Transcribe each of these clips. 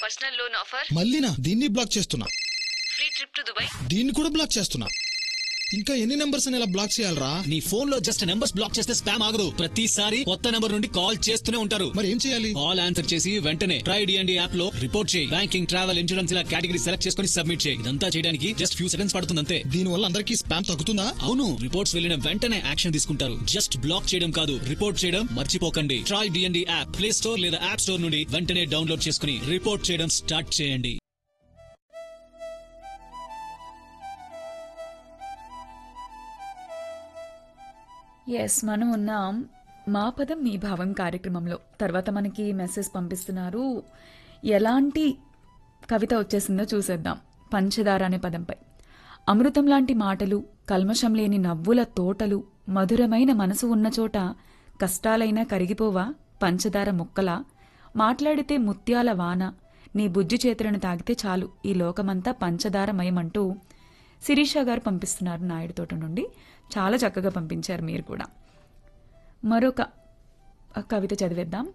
personal loan offer మళ్ళీనా దీన్ని black చేస్తున్నా free trip to Dubai దీన్ని కూడా బ్లాక్ చేస్తున్నా ఇంకా ఎన్ని నెంబర్స్ ఇలా బ్లాక్ చేయాలరా నీ ఫోన్ లో జస్ట్ నెంబర్స్ బ్లాక్ చేస్తే స్పామ్ ఆగదు ప్రతిసారి కొత్త నెంబర్ నుండి కాల్ చేస్తూనే ఉంటారు మరి ఏం చేయాలి కాల్ ఆన్సర్ చేసి వెంటనే ట్రై డిఎండి యాప్ లో రిపోర్ట్ చేయి బ్యాంకింగ్ ట్రావెల్ ఇన్సూరెన్స్ ఇలా కేటగిరీ సెలెక్ట్ చేసుకుని సబ్మిట్ చేయి ఇదంతా చేయడానికి జస్ట్ ఫ్యూ సెకండ్స్ పడుతుంది అంతే దీని వల్ల అందరికీ స్పామ్ తగ్గుతుందా అవును రిపోర్ట్స్ వెళ్ళిన వెంటనే యాక్షన్ తీసుకుంటారు జస్ట్ బ్లాక్ చేయడం కాదు రిపోర్ట్ చేయడం మర్చిపోకండి try DND app play store లేదా యాప్ స్టోర్ నుండి వెంటనే డౌన్లోడ్ చేసుకుని రిపోర్ట్ చేయడం స్టార్ట్ చేయండి ఎస్ మనం ఉన్నాం మా పదం మీ భావం కార్యక్రమంలో తర్వాత మనకి మెసేజ్ పంపిస్తున్నారు ఎలాంటి కవిత వచ్చేసిందో చూసేద్దాం పంచదార అనే పదంపై అమృతం లాంటి మాటలు కల్మషం లేని నవ్వుల తోటలు మధురమైన మనసు ఉన్న చోట కష్టాలైనా కరిగిపోవా పంచదార ముక్కలా మాట్లాడితే ముత్యాల వాన నీ బుజ్జి చేతులను తాగితే చాలు ఈ లోకమంతా పంచదారమయమంటూ శిరీష గారు పంపిస్తున్నారు నాయుడు తోట నుండి చాలా చక్కగా పంపించారు మీరు కూడా మరొక కవిత చదివేద్దాం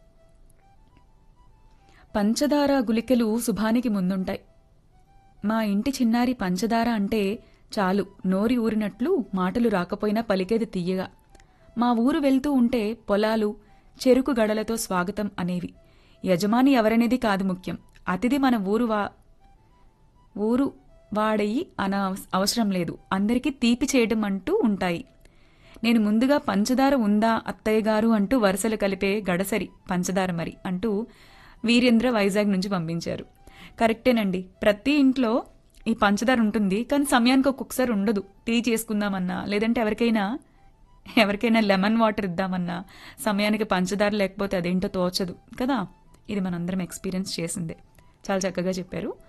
పంచదార గుళికలు శుభానికి ముందుంటాయి మా ఇంటి చిన్నారి పంచదార అంటే చాలు నోరి ఊరినట్లు మాటలు రాకపోయినా పలికేది తీయగా మా ఊరు వెళ్తూ ఉంటే పొలాలు చెరుకు గడలతో స్వాగతం అనేవి యజమాని ఎవరనేది కాదు ముఖ్యం అతిథి మన ఊరు వా ఊరు వాడయి అన అవసరం లేదు అందరికీ తీపి చేయడం అంటూ ఉంటాయి నేను ముందుగా పంచదార ఉందా అత్తయ్య గారు అంటూ వరుసలు కలిపే గడసరి పంచదార మరి అంటూ వీరేంద్ర వైజాగ్ నుంచి పంపించారు కరెక్టేనండి ప్రతి ఇంట్లో ఈ పంచదార ఉంటుంది కానీ సమయానికి ఒక్కొక్కసారి ఉండదు టీ చేసుకుందామన్నా లేదంటే ఎవరికైనా ఎవరికైనా లెమన్ వాటర్ ఇద్దామన్నా సమయానికి పంచదార లేకపోతే అదేంటో తోచదు కదా ఇది మనందరం ఎక్స్పీరియన్స్ చేసిందే చాలా చక్కగా చెప్పారు